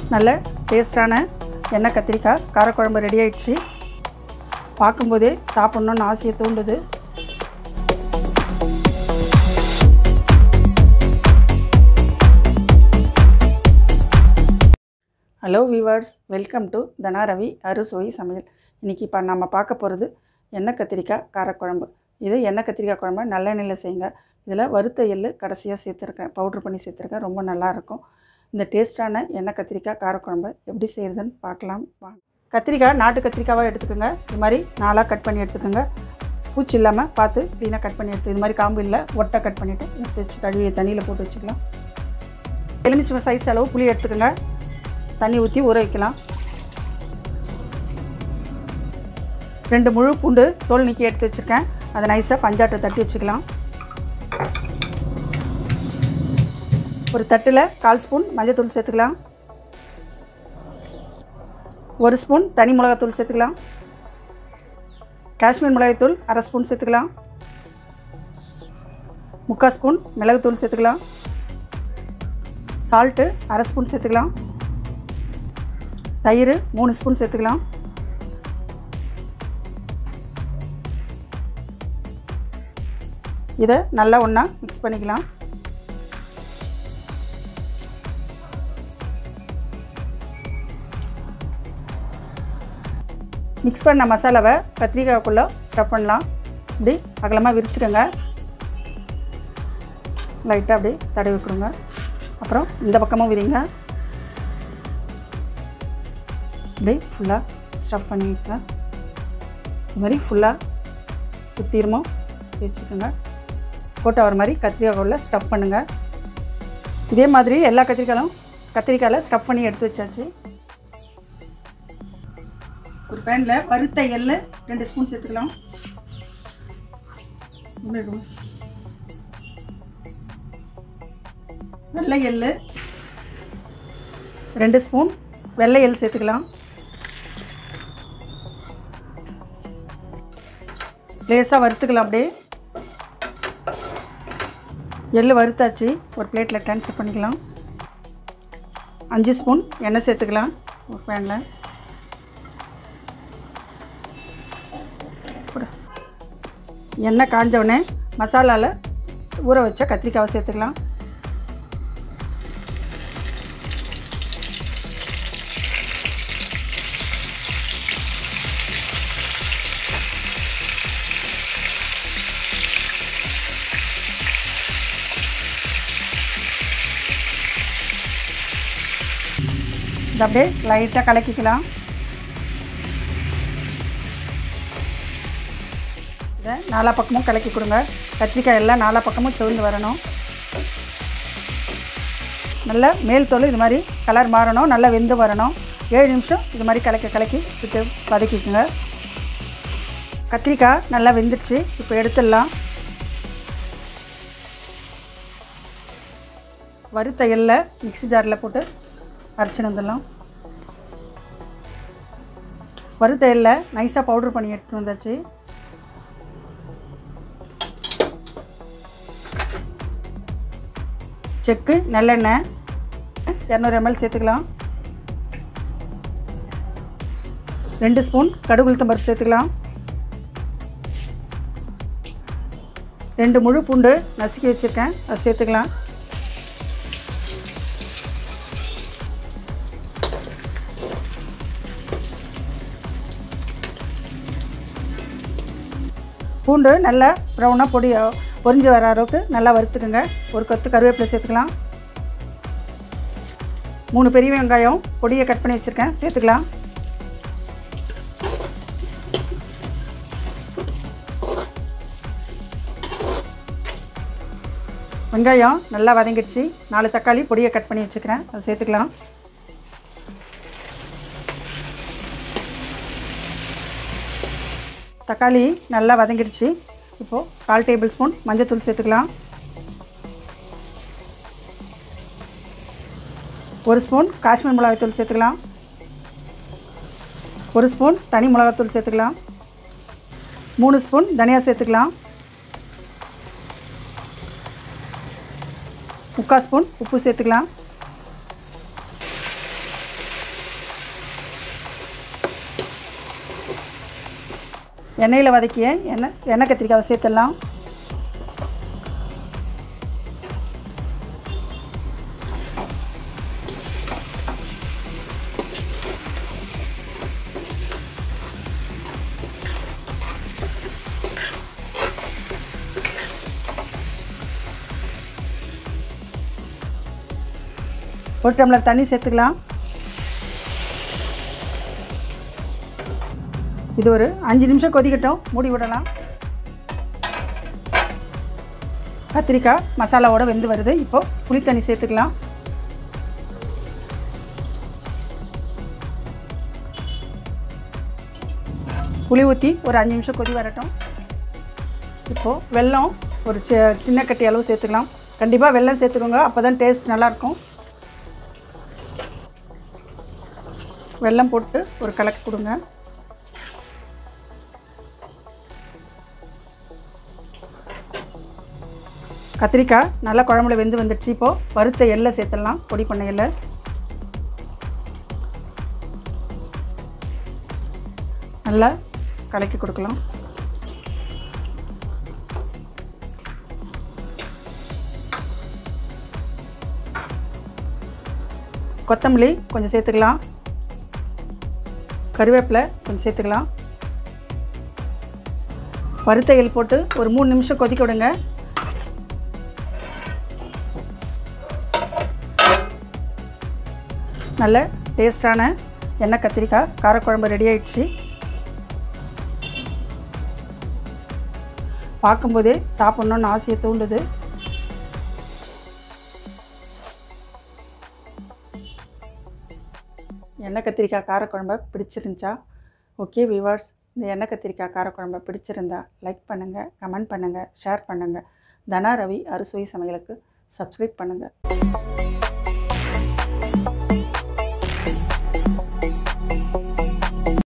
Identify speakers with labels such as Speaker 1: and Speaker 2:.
Speaker 1: நல்ல டேஸ்டான எண்ணெய் கத்திரிக்காய் காரக்குழம்பு ரெடி ஆயிடுச்சு பார்க்கும்போதே சாப்பிட்ணுன்னு ஆசையை தூண்டுது hello viewers welcome to Dhana Ravi அறுசுவை சமையல் இன்றைக்கி இப்போ நம்ம பார்க்க போகிறது எண்ணெய் கத்திரிக்காய் காரக்குழம்பு இது எண்ணெய் கத்திரிக்காய் குழம்பு நல்லெண்ணெயில் செய்யுங்க இதில் வறுத்த எள்ளு கடைசியாக சேர்த்துருக்கேன் பவுட்ரு பண்ணி சேர்த்துருக்கேன் ரொம்ப நல்லாயிருக்கும் இந்த டேஸ்ட்டான எண்ணெய் கத்திரிக்காய் காரக்குழம்பு எப்படி செய்கிறதுன்னு பார்க்கலாம் வாங்க கத்திரிக்காய் நாட்டு கத்திரிக்காவாக எடுத்துக்கோங்க இது மாதிரி நாலாக கட் பண்ணி எடுத்துக்கோங்க பூச்சி இல்லாமல் பார்த்து க்ளீனாக கட் பண்ணி எடுத்து இது மாதிரி காம்பு இல்லை ஒட்டை கட் பண்ணிவிட்டு எடுத்து வச்சு கழுவி தண்ணியில் போட்டு வச்சுக்கலாம் எலுமிச்சை சைஸ் அளவு புளி எடுத்துக்கோங்க தண்ணி ஊற்றி ஊற வைக்கலாம் ரெண்டு முழு பூண்டு தோல் நீக்கி எடுத்து வச்சுருக்கேன் அதை நைஸாக பஞ்சாட்டை தட்டி வச்சுக்கலாம் ஒரு தட்டில் கால் ஸ்பூன் மஞ்சள்தூள் சேர்த்துக்கலாம் ஒரு ஸ்பூன் தனி மிளகாத்தூள் சேர்த்துக்கலாம் காஷ்மீர் மிளகாய்த்தூள் அரை ஸ்பூன் சேர்த்துக்கலாம் முக்கால் ஸ்பூன் மிளகுத்தூள் சேர்த்துக்கலாம் சால்ட்டு அரை ஸ்பூன் சேர்த்துக்கலாம் தயிர் மூணு ஸ்பூன் சேர்த்துக்கலாம் இதை நல்லா ஒன்றா மிக்ஸ் பண்ணிக்கலாம் மிக்ஸ் பண்ண மசாலாவை கத்திரிக்காய்க்குள்ளே ஸ்டஃப் பண்ணலாம் இப்படி அகலமாக விரிச்சிடுங்க லைட்டாக அப்படி தடவி விட்டுருங்க அப்புறம் இந்த பக்கமும் விரிங்க இப்படி ஃபுல்லாக ஸ்டஃப் பண்ணிக்கலாம் இது மாதிரி ஃபுல்லாக சுற்றிருமோ தேய்ச்சிக்கோங்க போட்டு வர மாதிரி கத்திரிக்காயில் ஸ்டஃப் பண்ணுங்கள் இதே மாதிரி எல்லா கத்திரிக்காயும் கத்திரிக்காயில் ஸ்டஃப் பண்ணி எடுத்து வச்சாச்சு ஒரு பேனில் வறுத்த எள்ளு ரெண்டு ஸ்பூன் சேர்த்துக்கலாம் வெள்ளை எள்ளு ரெண்டு ஸ்பூன் வெள்ளை எள் சேர்த்துக்கலாம் லேசாக வறுத்துக்கலாம் அப்படியே எள்ளு வறுத்தாச்சு ஒரு பிளேட்டில் ட்ரான்ஸ்ஃபர் பண்ணிக்கலாம் அஞ்சு ஸ்பூன் எண்ணெய் சேர்த்துக்கலாம் ஒரு பேனில் எண்ணெய் காஞ்சவுடனே மசாலாவில் ஊற வச்ச கத்திரிக்காவை சேர்த்துக்கலாம் இது அப்படியே லைட்டாக கலக்கிக்கலாம் இதை நாலா பக்கமும் கலக்கி கொடுங்க கத்திரிக்காய் எல்லாம் நாலா பக்கமும் செவந்து வரணும் நல்லா மேல் தோல் இது மாதிரி கலர் மாறணும் நல்லா வெந்து வரணும் ஏழு நிமிஷம் இது மாதிரி கலக்கி கலக்கி விட்டு வதக்கிக்குங்க கத்திரிக்காய் நல்லா வெந்துடுச்சு இப்போ எடுத்துடலாம் வறுத்த எல்லை மிக்ஸி ஜாரில் போட்டு அரைச்சின்னு வந்துடலாம் வறுத்த எல்லை நைஸாக பவுட்ரு பண்ணி எடுத்துட்டு வந்தாச்சு செக்கு நல்லெண்ணெய் இரநூறு எம்எல் சேர்த்துக்கலாம் ரெண்டு ஸ்பூன் கடுகு உளுத்தம் பருப்பு சேர்த்துக்கலாம் ரெண்டு முழு பூண்டு நசுக்கி வச்சுருக்கேன் அதை சேர்த்துக்கலாம் பூண்டு நல்லா ப்ரௌனாக பொடி பொரிஞ்சு வர அளவுக்கு நல்லா வறுத்துக்குங்க ஒரு கொத்து கருவேப்பிலை சேர்த்துக்கலாம் மூணு பெரிய வெங்காயம் பொடியை கட் பண்ணி வச்சுருக்கேன் சேர்த்துக்கலாம் வெங்காயம் நல்லா வதங்கிடுச்சு நாலு தக்காளி பொடியை கட் பண்ணி வச்சுக்கிறேன் அதை சேர்த்துக்கலாம் தக்காளி நல்லா வதங்கிடுச்சு இப்போது கால் டேபிள் ஸ்பூன் மஞ்சள்தூள் சேர்த்துக்கலாம் ஒரு ஸ்பூன் காஷ்மீர் மிளகாய்த்தூள் சேர்த்துக்கலாம் ஒரு ஸ்பூன் தனி மிளகாத்தூள் சேர்த்துக்கலாம் மூணு ஸ்பூன் தனியா சேர்த்துக்கலாம் முக்கால் ஸ்பூன் உப்பு சேர்த்துக்கலாம் எண்ணெயில் வதக்கிய எண்ணெய் எண்ணெய் கத்திரிக்காவை சேர்த்துடலாம் ஒரு டம்ளர் தண்ணி சேர்த்துக்கலாம் இது ஒரு அஞ்சு நிமிஷம் கொதிக்கட்டும் மூடி விடலாம் கத்திரிக்காய் மசாலாவோட வெந்து வருது இப்போது புளி தண்ணி சேர்த்துக்கலாம் புளி ஊற்றி ஒரு அஞ்சு நிமிஷம் கொதி வரட்டும் இப்போது வெல்லம் ஒரு சி சின்ன கட்டி அளவு சேர்த்துக்கலாம் கண்டிப்பாக வெல்லம் சேர்த்துக்கோங்க அப்போ தான் டேஸ்ட் நல்லாயிருக்கும் வெல்லம் போட்டு ஒரு கலக்கி கொடுங்க கத்திரிக்காய் நல்லா குழம்புல வெந்து வந்துடுச்சு இப்போது வறுத்த எள்ளை சேர்த்துடலாம் பொடி பண்ண எள்ளை நல்லா கலக்கி கொடுக்கலாம் கொத்தமல்லி கொஞ்சம் சேர்த்துக்கலாம் கருவேப்பிலை கொஞ்சம் சேர்த்துக்கலாம் வறுத்த எள் போட்டு ஒரு மூணு நிமிஷம் கொதிக்க விடுங்க நல்ல டேஸ்டான எண்ணெய் கத்திரிக்காய் காரக்குழம்பு ரெடி ஆயிடுச்சு பார்க்கும்போதே சாப்பிட்ணுன்னு ஆசையை தூண்டுது எண்ணெய் கத்திரிக்காய் காரக்குழம்பு பிடிச்சிருந்துச்சா ஓகே விவார்ஸ் இந்த எண்ணெய் கத்திரிக்காய் காரக்குழம்பு பிடிச்சிருந்தா லைக் பண்ணுங்கள் கமெண்ட் பண்ணுங்கள் ஷேர் பண்ணுங்கள் தனா ரவி அறுசுவை சமையலுக்கு சப்ஸ்கிரைப் பண்ணுங்கள்